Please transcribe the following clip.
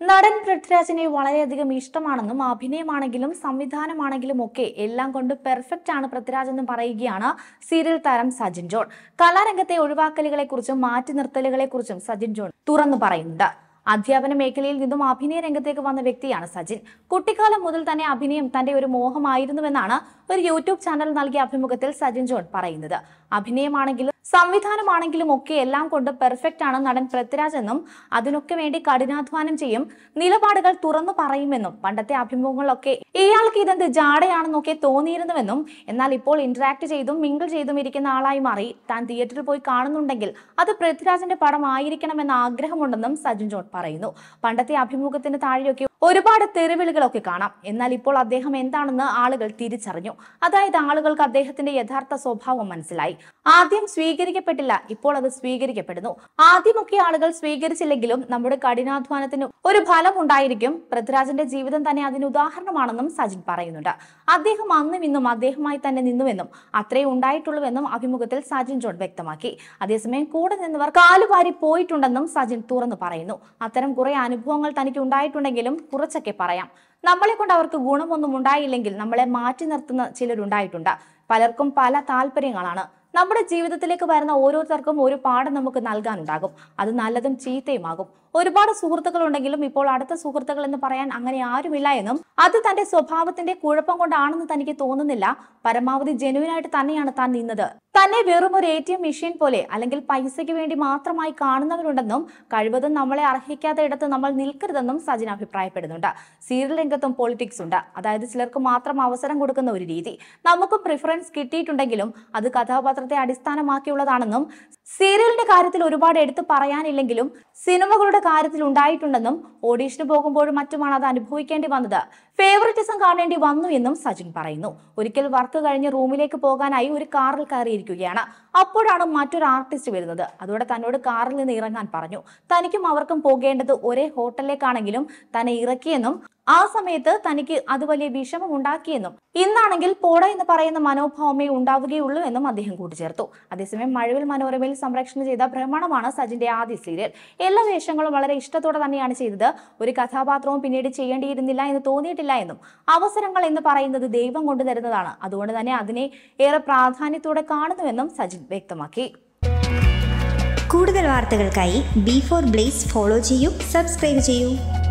നടൻ പൃഥ്വിരാജിനെ വളരെയധികം ഇഷ്ടമാണെന്നും അഭിനയമാണെങ്കിലും സംവിധാനമാണെങ്കിലും ഒക്കെ എല്ലാം കൊണ്ട് പെർഫെക്റ്റ് ആണ് പൃഥ്വിരാജ് എന്നും പറയുകയാണ് സീരിയൽ താരം സജിൻ ജോൺ കലാരംഗത്തെ ഒഴിവാക്കലുകളെ കുറിച്ചും മാറ്റി നിർത്തലുകളെ കുറിച്ചും സജിൻ ജോൺ തുറന്നു പറയുന്നുണ്ട് അധ്യാപന മേഖലയിൽ നിന്നും അഭിനയ രംഗത്തേക്ക് വന്ന വ്യക്തിയാണ് സജിൻ കുട്ടിക്കാലം മുതൽ തന്നെ അഭിനയം തന്റെ ഒരു മോഹമായിരുന്നുവെന്നാണ് ഒരു യൂട്യൂബ് ചാനൽ നൽകിയ അഭിമുഖത്തിൽ സജിൻ ജോൺ പറയുന്നത് അഭിനയമാണെങ്കിലും സംവിധാനമാണെങ്കിലും ഒക്കെ എല്ലാം കൊണ്ട് പെർഫെക്റ്റ് ആണ് നടൻ പൃഥ്വിരാജ് എന്നും അതിനൊക്കെ വേണ്ടി കഠിനാധ്വാനം ചെയ്യും നിലപാടുകൾ തുറന്നു പറയുമെന്നും പണ്ടത്തെ അഭിമുഖങ്ങളിലൊക്കെ ഇയാൾക്ക് ഇതെന്ത് ജാടയാണെന്നൊക്കെ തോന്നിയിരുന്നുവെന്നും എന്നാൽ ഇപ്പോൾ ഇന്ററാക്ട് ചെയ്തും മിങ്കിൾ ചെയ്തും ഇരിക്കുന്ന ആളായി മാറി താൻ തിയേറ്ററിൽ പോയി കാണുന്നുണ്ടെങ്കിൽ അത് പൃഥ്വിരാജിന്റെ പടം ആയിരിക്കണമെന്ന ആഗ്രഹമുണ്ടെന്നും സജിൻ ജോൺ പറയുന്നു പണ്ടത്തെ അഭിമുഖത്തിന് താഴെയൊക്കെ ഒരുപാട് തെറിവിളികളൊക്കെ കാണാം എന്നാൽ ഇപ്പോൾ അദ്ദേഹം എന്താണെന്ന് ആളുകൾ തിരിച്ചറിഞ്ഞു അതായത് ആളുകൾക്ക് അദ്ദേഹത്തിന്റെ യഥാർത്ഥ സ്വഭാവം മനസ്സിലായി ആദ്യം സ്വീകരിക്കപ്പെട്ടില്ല ഇപ്പോൾ അത് സ്വീകരിക്കപ്പെടുന്നു ആദ്യമൊക്കെ ആളുകൾ സ്വീകരിച്ചില്ലെങ്കിലും നമ്മുടെ കഠിനാധ്വാനത്തിന് ഒരു ഫലം ഉണ്ടായിരിക്കും പൃഥ്വിരാജിന്റെ ജീവിതം തന്നെ അതിന് ഉദാഹരണമാണെന്നും സജിൻ പറയുന്നുണ്ട് അദ്ദേഹം അന്നും ഇന്നും അദ്ദേഹമായി തന്നെ നിന്നുവെന്നും അത്രേ ഉണ്ടായിട്ടുള്ളൂവെന്നും അഭിമുഖത്തിൽ സജിൻ ജോൺ വ്യക്തമാക്കി അതേസമയം കൂടെ നിന്നവർ കാലുവാരി പോയിട്ടുണ്ടെന്നും സജിൻ തുറന്നു പറയുന്നു അത്തരം കുറെ അനുഭവങ്ങൾ തനിക്ക് ഉണ്ടായിട്ടുണ്ടെങ്കിലും കുറച്ചൊക്കെ പറയാം നമ്മളെ കൊണ്ട് അവർക്ക് ഗുണമൊന്നും ഉണ്ടായില്ലെങ്കിൽ നമ്മളെ മാറ്റി നിർത്തുന്ന ചിലരുണ്ടായിട്ടുണ്ട് പലർക്കും പല താല്പര്യങ്ങളാണ് നമ്മുടെ ജീവിതത്തിലേക്ക് വരുന്ന ഓരോരുത്തർക്കും ഒരു പാഠം നമുക്ക് നൽകാനുണ്ടാകും അത് നല്ലതും ചീത്തയുമാകും ഒരുപാട് സുഹൃത്തുക്കൾ ഉണ്ടെങ്കിലും ഇപ്പോൾ അടുത്ത സുഹൃത്തുക്കൾ എന്ന് പറയാൻ അങ്ങനെ ആരുമില്ല എന്നും അത് തന്റെ സ്വഭാവത്തിന്റെ കുഴപ്പം കൊണ്ടാണെന്ന് തനിക്ക് തോന്നുന്നില്ല പരമാവധി ജെനുവിനായിട്ട് തന്നെയാണ് താൻ നിന്നത് തന്നെ വെറും ഒരു എ ടി എം മെഷീൻ പോലെ അല്ലെങ്കിൽ പൈസയ്ക്ക് വേണ്ടി മാത്രമായി കാണുന്നവരുണ്ടെന്നും കഴിവതും നമ്മളെ അർഹിക്കാത്ത ഇടത്ത് നമ്മൾ നിൽക്കരുതെന്നും സജിൻ അഭിപ്രായപ്പെടുന്നുണ്ട് സീരിയൽ രംഗത്തും പൊളിറ്റിക്സ് ഉണ്ട് അതായത് ചിലർക്ക് മാത്രം അവസരം കൊടുക്കുന്ന ഒരു രീതി നമുക്കും പ്രിഫറൻസ് കിട്ടിയിട്ടുണ്ടെങ്കിലും അത് കഥാപാത്രത്തെ അടിസ്ഥാനമാക്കിയുള്ളതാണെന്നും സീരിയലിന്റെ കാര്യത്തിൽ ഒരുപാട് എടുത്തു പറയാനില്ലെങ്കിലും സിനിമകളുടെ കാര്യത്തിൽ ഉണ്ടായിട്ടുണ്ടെന്നും ഓഡീഷന് പോകുമ്പോഴും മറ്റുമാണ് അത് അനുഭവിക്കേണ്ടി വന്നത് ഫേവറിറ്റിസം കാണേണ്ടി വന്നു എന്നും സജിൻ പറയുന്നു ഒരിക്കൽ വർക്ക് കഴിഞ്ഞ് റൂമിലേക്ക് പോകാനായി ഒരു കാറിൽ കയറിയിരിക്കുകയാണ് അപ്പോഴാണ് മറ്റൊരു ആർട്ടിസ്റ്റ് വരുന്നത് അതോടെ തന്നോട് കാറിൽ നിന്ന് ഇറങ്ങാൻ പറഞ്ഞു തനിക്കും അവർക്കും പോകേണ്ടത് ഒരേ ഹോട്ടലിലേക്കാണെങ്കിലും തന്നെ ഇറക്കിയെന്നും ആ സമയത്ത് തനിക്ക് അത് വലിയ വിഷമം ഉണ്ടാക്കിയെന്നും ഇന്നാണെങ്കിൽ പോട എന്ന് പറയുന്ന മനോഭാവമേ ഉണ്ടാവുകയുള്ളൂ എന്നും അദ്ദേഹം കൂട്ടിച്ചേർത്തു അതേസമയം മഴവിൽ മനോരമയിൽ സംരക്ഷണം ചെയ്ത ഭ്രമണമാണ് സജിന്റെ ആദ്യ സീരിയൽ എല്ലാ വേഷങ്ങളും വളരെ ഇഷ്ടത്തോടെ തന്നെയാണ് ചെയ്തത് ഒരു കഥാപാത്രവും പിന്നീട് ചെയ്യേണ്ടിയിരുന്നില്ല എന്ന് തോന്നിയിട്ടില്ല എന്നും അവസരങ്ങൾ എന്ന് പറയുന്നത് ദൈവം കൊണ്ടു തരുന്നതാണ് അതുകൊണ്ട് തന്നെ അതിനെ ഏറെ പ്രാധാന്യത്തോടെ കാണുന്നുവെന്നും സജിൻ വ്യക്തമാക്കി കൂടുതൽ വാർത്തകൾക്കായി ബി ഫോർ ബ്ലേസ് ഫോളോ ചെയ്യൂ സബ്സ്ക്രൈബ് ചെയ്യൂ